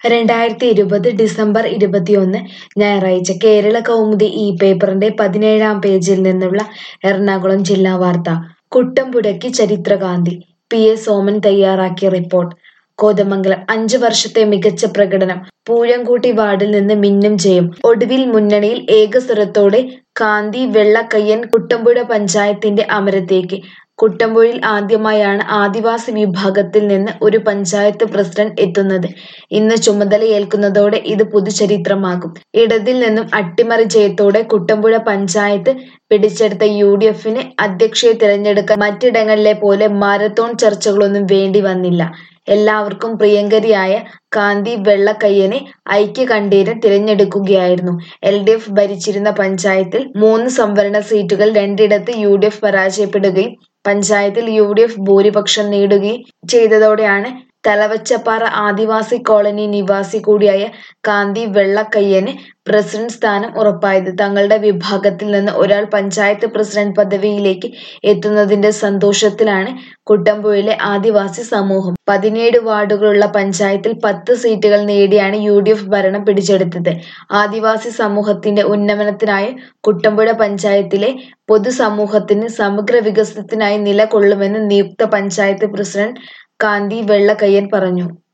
രണ്ടായിരത്തി ഇരുപത് ഡിസംബർ ഇരുപത്തിയൊന്ന് ഞായറാഴ്ച കേരള കൗമുദി ഈ പേപ്പറിന്റെ പതിനേഴാം പേജിൽ നിന്നുള്ള എറണാകുളം ജില്ലാ വാർത്ത കുട്ടമ്പുഴയ്ക്ക് ചരിത്രകാന്തി പി എ സോമൻ തയ്യാറാക്കിയ റിപ്പോർട്ട് കോതമംഗലം അഞ്ചു വർഷത്തെ മികച്ച പ്രകടനം പൂഴംകൂട്ടി വാർഡിൽ നിന്ന് മിന്നും ജയം ഒടുവിൽ മുന്നണിയിൽ ഏകസ്വരത്തോടെ കാന്തി വെള്ളക്കയ്യൻ കുട്ടമ്പുഴ പഞ്ചായത്തിന്റെ അമരത്തേക്ക് കുട്ടമ്പുഴയിൽ ആദ്യമായാണ് ആദിവാസി വിഭാഗത്തിൽ നിന്ന് ഒരു പഞ്ചായത്ത് പ്രസിഡന്റ് എത്തുന്നത് ഇന്ന് ചുമതലയേൽക്കുന്നതോടെ ഇത് പുതുചരിത്രമാകും ഇടതിൽ നിന്നും അട്ടിമറി ജയത്തോടെ കുട്ടമ്പുഴ പഞ്ചായത്ത് പിടിച്ചെടുത്ത യു ഡി എഫിന് അധ്യക്ഷയെ തിരഞ്ഞെടുക്കാൻ മറ്റിടങ്ങളിലെ പോലെ മാരത്തോൺ ചർച്ചകളൊന്നും വേണ്ടി വന്നില്ല എല്ലാവർക്കും പ്രിയങ്കരിയായ കാന്തി വെള്ളക്കയ്യനെ ഐക്യകണ്ഠേന തിരഞ്ഞെടുക്കുകയായിരുന്നു എൽ ഡി എഫ് ഭരിച്ചിരുന്ന പഞ്ചായത്തിൽ മൂന്ന് സംവരണ സീറ്റുകൾ രണ്ടിടത്ത് യു ഡി എഫ് പരാജയപ്പെടുകയും പഞ്ചായത്തിൽ യു ഡി എഫ് ഭൂരിപക്ഷം നേടുകയും ചെയ്തതോടെയാണ് തലവച്ചപ്പാറ ആദിവാസി കോളനി നിവാസി കൂടിയായ കാന്തി വെള്ളക്കയ്യന് പ്രസിഡന്റ് സ്ഥാനം ഉറപ്പായത് തങ്ങളുടെ വിഭാഗത്തിൽ നിന്ന് ഒരാൾ പഞ്ചായത്ത് പ്രസിഡന്റ് പദവിയിലേക്ക് എത്തുന്നതിന്റെ സന്തോഷത്തിലാണ് കുട്ടമ്പുഴയിലെ ആദിവാസി സമൂഹം പതിനേഴ് വാർഡുകളുള്ള പഞ്ചായത്തിൽ പത്ത് സീറ്റുകൾ നേടിയാണ് യു ഡി എഫ് ഭരണം പിടിച്ചെടുത്തത് ആദിവാസി സമൂഹത്തിന്റെ ഉന്നമനത്തിനായി കുട്ടമ്പുഴ പഞ്ചായത്തിലെ പൊതുസമൂഹത്തിന് സമഗ്ര വികസനത്തിനായി നിലകൊള്ളുമെന്ന് നിയുക്ത പഞ്ചായത്ത് പ്രസിഡന്റ് കാന്തി വെള്ളക്കയ്യൻ പറഞ്ഞു